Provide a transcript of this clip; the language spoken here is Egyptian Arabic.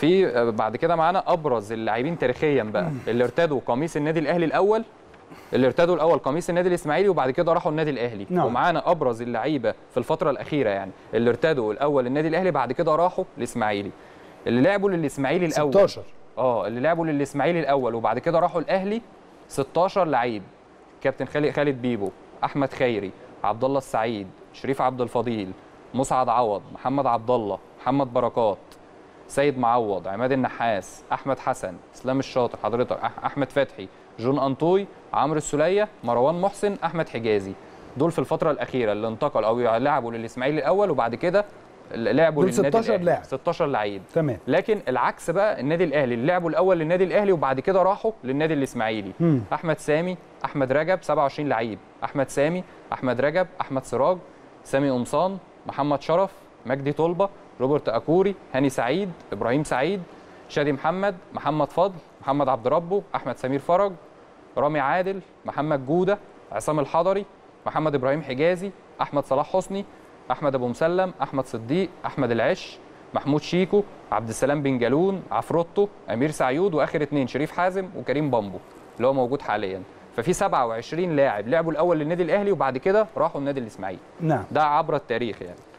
في آه، بعد كده معانا ابرز اللاعبين تاريخيا بقى اللي ارتدوا قميص النادي الاهلي الاول اللي ارتدوا الاول قميص النادي الاسماعيلي وبعد كده راحوا النادي الاهلي نعم. ومعانا ابرز اللعيبه في الفتره الاخيره يعني اللي ارتدوا الاول النادي الاهلي بعد كده راحوا الاسماعيلي اللي لعبوا للاسماعيلي الاول 16 اه اللي لعبوا للاسماعيلي الاول وبعد كده راحوا الاهلي 16 لعيب كابتن خالد خالد بيبو احمد خيري عبد الله السعيد شريف عبد الفضيل مسعد عوض محمد عبد الله محمد بركات سيد معوض عماد النحاس احمد حسن اسلام الشاطر حضرتك أح- احمد فتحي جون انطوي عمرو السوليه مروان محسن احمد حجازي دول في الفتره الاخيره اللي انتقلوا او لعبوا للاسماعيلي الاول وبعد كده لعبوا دول للنادي 16 الأهلي. لاعب. 16 لعيب تمام لكن العكس بقى النادي الاهلي اللي لعبوا الاول للنادي الاهلي وبعد كده راحوا للنادي الاسماعيلي مم. احمد سامي احمد رجب 27 لعيب احمد سامي احمد رجب احمد سراج سامي قمصان محمد شرف مجدي طلبه روبرت اكوري هاني سعيد ابراهيم سعيد شادي محمد محمد فضل محمد عبد ربه احمد سمير فرج رامي عادل محمد جوده عصام الحضري محمد ابراهيم حجازي احمد صلاح حسني احمد ابو مسلم احمد صديق احمد العش محمود شيكو عبد السلام بن جالون عفروتو امير سعيود واخر اتنين شريف حازم وكريم بامبو اللي هو موجود حاليا ففي 27 لاعب لعبوا الاول للنادي الاهلي وبعد كده راحوا النادي الاسماعيلي نعم ده عبر التاريخ يعني